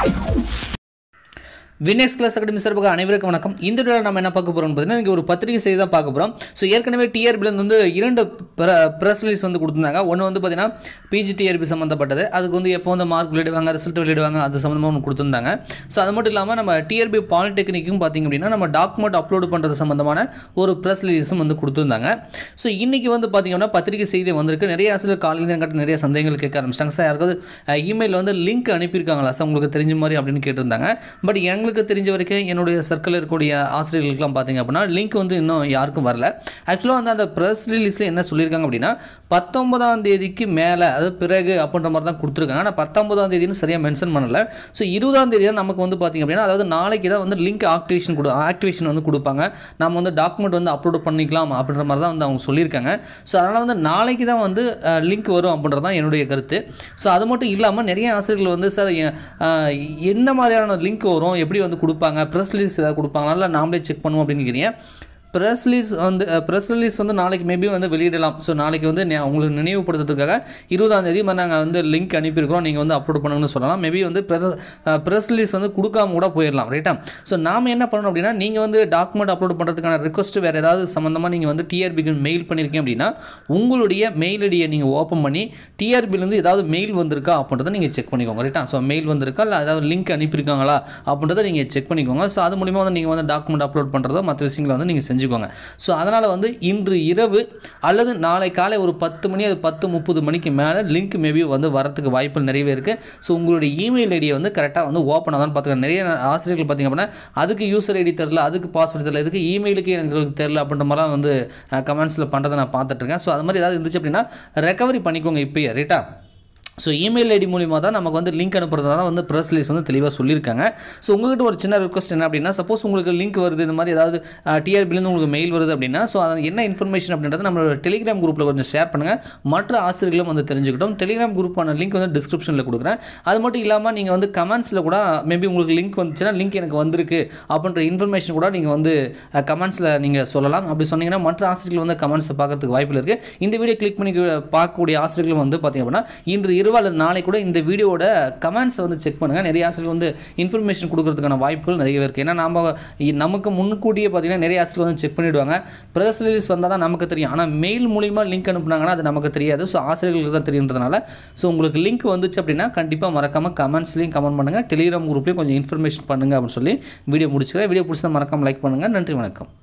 வினெக்ஸ் class academy சார்பாக அனைவருக்கும் வணக்கம் இந்த வீடியோவில் நம்ம என்ன பார்க்க போகிறோம் பார்த்தீங்கன்னா இங்கே ஒரு பத்திரிகை செய்தி தான் பார்க்க போகிறோம் ஸோ ஏற்கனவே டிஆர்பிலேருந்து வந்து இரண்டு ப்ரெஸ் ரிலீஸ் வந்து கொடுத்துருந்தாங்க ஒன்று வந்து பார்த்தீங்கன்னா பிஜிடிஆர்பி சம்மந்தப்பட்டது அதுக்கு வந்து எப்போ வந்து மார்க் வெளியிடுவாங்க ரிசல்ட் வெளியிடுவாங்க அது சம்மந்தமாக ஒன்று கொடுத்துருந்தாங்க ஸோ அது மட்டும் இல்லாமல் நம்ம டிஆர்பி பாலிடெக்னிக்கும் பார்த்திங்க அப்படின்னா நம்ம டாக்குமெண்ட் அப்லோடு பண்ணுறது சம்மந்தமான ஒரு ப்ரெஸ் ரிலீஸும் வந்து கொடுத்துருந்தாங்க ஸோ இன்றைக்கி வந்து பார்த்திங்கன்னா பத்திரிகை செய்தி வந்திருக்கு நிறைய ஆசிரியர் காலையில் என்கிட்ட நிறைய சந்தேகங்கள் கேட்க ஆரம்பிச்சிட்டாங்க சார் யாருக்காவது இமெயில் வந்து லிங்க் அனுப்பியிருக்காங்களா சார் உங்களுக்கு தெரிஞ்ச மாதிரி அப்படின்னு கேட்டிருந்தாங்க பட் எங்களுக்கு தெரிஞ்ச வரைக்கும் என்னுடைய சர்க்கிளில் இருக்கக்கூடிய ஆசிரியர்களுக்கெல்லாம் பார்த்தீங்க அப்படின்னா லிங்க் வந்து இன்னும் யாருக்கும் வரல ஆக்சுவலாக வந்து அந்த ப்ரெஸ் ரிலீஸில் என்ன சொல்லியிருக்காங்க அப்படின்னா பத்தொன்பதாம் தேதிக்கு மேலே அது பிறகு அப்படின்ற மாதிரி தான் கொடுத்துருக்காங்க ஆனால் பத்தொன்பதாம் தேதினு சரியாக மென்ஷன் பண்ணல ஸோ இருபதாம் தேதி தான் நமக்கு வந்து பார்த்திங்க அப்படின்னா அதாவது நாளைக்கு தான் வந்து லிங்க் ஆக்டிவேஷன் கொடு ஆக்டிவேஷன் வந்து கொடுப்பாங்க நம்ம வந்து டாக்குமெண்ட் வந்து அப்லோட் பண்ணிக்கலாம் அப்படின்ற மாதிரி தான் வந்து அவங்க சொல்லியிருக்காங்க ஸோ அதனால் வந்து நாளைக்கு தான் வந்து லிங்க் வரும் அப்படின்றது தான் என்னுடைய கருத்து ஸோ அது மட்டும் இல்லாமல் நிறைய ஆசிரியர்கள் வந்து சார் எ- அஹ், என்ன மாதிரியான லிங்க் வரும் எப்படி வந்து கொடுப்பாங்க ப்ரெஸ் ரிலீஸ் ஏதாவது கொடுப்பாங்களா இல்லை நாமளே செக் பண்ணுவோம் அப்படின்னு கேட்குறீங்க ப்ரெஸ் ரிலீஸ் வந்து ப்ரெஸ் ரிலீஸ் வந்து நாளைக்கு மேபி வந்து வெளியிடலாம் ஸோ நாளைக்கு வந்து நே- உங்களுக்கு நினைவுபடுத்துறதுக்காக இருபதாம் தேதி மாதிரி நாங்கள் வந்து லிங்க் அனுப்பியிருக்கிறோம் நீங்கள் வந்து அப்லோட் பண்ணுங்கன்னு சொல்லலாம் மேபி வந்து ப்ரெஸ் ரிலீஸ் வந்து கொடுக்காம கூட போயிடலாம் ரைட்டா ஸோ நாம் என்ன பண்ணணும் அப்படின்னா நீங்கள் வந்து டாக்குமெண்ட் அப்லோட் பண்ணுறதுக்கான ரிக்வஸ்ட் வேறு ஏதாவது சம்மந்தமாக நீங்கள் வந்து டிஆர்பிக்கு மெயில் பண்ணியிருக்கீங்க அப்படின்னா உங்களுடைய மெயில் ஐடியை நீங்கள் ஓப்பன் பண்ணி டிஆர்பிலேருந்து ஏதாவது மெயில் வந்திருக்கா அப்படின்றத நீங்கள் செக் பண்ணிக்கோங்க ரைட்டா ஸோ மெயில் வந்திருக்கா இல்லை ஏதாவது லிங்க் அனுப்பியிருக்காங்களா அப்படின்றத நீங்கள் செக் பண்ணிக்கோங்க ஸோ அது மூலிமா வந்து நீங்கள் வந்து டாக்குமெண்ட் அப்லோட் பண்ணுறதோ மற்ற விஷயங்களை வந்து நீங்கள் செஞ்சுக்கோங்க ஸோ அதனால் வந்து இன்று இரவு அல்லது நாளை காலை ஒரு பத்து மணி அது பத்து முப்பது மணிக்கு மேலே லிங்க் மேபி வந்து வரத்துக்கு வாய்ப்புகள் நிறையவே இருக்குது ஸோ உங்களுடைய இமெயில் ஐடியை வந்து கரெக்டாக வந்து ஓப்பன் ஆகான்னு பார்த்துக்கோங்க நிறைய ஆசிரியர்கள் பார்த்திங்க அப்படின்னா அதுக்கு யூசர் ஐடி தெரில அதுக்கு பாஸ்வேர்டு தெரில இதுக்கு இமெயிலுக்கு எங்களுக்கு தெரில அப்படின்ற மாதிரிலாம் வந்து கமெண்ட்ஸில் பண்ணுறதை நான் பார்த்துட்ருக்கேன் ஸோ அது மாதிரி ஏதாவது இருந்துச்சு அப்படின்னா ரெக்கவரி பண்ணிக்கோங்க இப்போயே ரைட்டா ஸோ இமெயில் ஐடி மூலிமா தான் நமக்கு வந்து லிங்க் அனுப்புறதா தான் வந்து ப்ரெஸ் ரிலீஸ் வந்து தெளிவாக சொல்லியிருக்காங்க ஸோ உங்கள்கிட்ட ஒரு சின்ன ரிக்வஸ்ட் என்ன அப்படின்னா சப்போஸ் உங்களுக்கு லிங்க் வருது இந்த மாதிரி ஏதாவது டிஆர்பிலேருந்து உங்களுக்கு மெயில் வருது அப்படின்னா ஸோ அது என்ன இன்ஃபர்மேஷன் அப்படின்றத நம்மளோட டெலிகிராம் குரூப்பில் கொஞ்சம் ஷேர் பண்ணுங்கள் மற்ற ஆசிரியர்களும் வந்து தெரிஞ்சுக்கிட்டோம் டெலிகிராம் குரூப்பான லிங்க் வந்து டிஸ்கிரிப்ஷனில் கொடுக்குறேன் அது மட்டும் இல்லாமல் நீங்கள் வந்து கமெண்ட்ஸில் கூட மேபி உங்களுக்கு லிங்க் வந்துச்சுன்னா லிங்க் எனக்கு வந்திருக்கு அப்படின்ற இன்ஃபர்மேஷன் கூட நீங்கள் வந்து கமெண்ட்ஸில் நீங்கள் சொல்லலாம் அப்படி சொன்னீங்கன்னா மற்ற ஆசிரியர்கள் வந்து கமெண்ட்ஸை பார்க்கறதுக்கு வாய்ப்பில் இருக்குது இந்த வீடியோ கிளிக் பண்ணி பார்க்கக்கூடிய ஆசிரியர்கள் வந்து பார்த்தீங்க அப்படின்னா இன்று இரவு அல்லது நாளை கூட இந்த வீடியோட கமெண்ட்ஸை வந்து செக் பண்ணுங்கள் நிறைய ஆசிரியர்கள் வந்து இன்ஃபர்மேஷன் கொடுக்கறதுக்கான வாய்ப்புகள் நிறைய இருக்குது ஏன்னா நம்ம இ- நமக்கு முன்கூட்டியே பார்த்தீங்கன்னா நிறைய ஆசிரியர்கள் வந்து செக் பண்ணிவிடுவாங்க ப்ரெஸ் ரிலீஸ் வந்தால் தான் நமக்கு தெரியும் ஆனால் மெயில் மூலிமா லிங்க் அனுப்புனாங்கன்னா அது நமக்கு தெரியாது ஸோ ஆசிரியர்களுக்கு தான் தெரியுன்றதுனால ஸோ உங்களுக்கு லிங்க் வந்துச்சு அப்படின்னா கண்டிப்பாக மறக்காமல் கமெண்ட்ஸ்லையும் கமெண்ட் பண்ணுங்கள் டெலிகிராம் குரூப்லேயும் கொஞ்சம் இன்ஃபர்மேஷன் பண்ணுங்கள் அப்படின்னு சொல்லி வீடியோ முடிச்சுக்கிறேன் வீடியோ பிடிச்சா மறக்காமல் லைக் பண்ணுங்கள் நன்றி வணக்கம்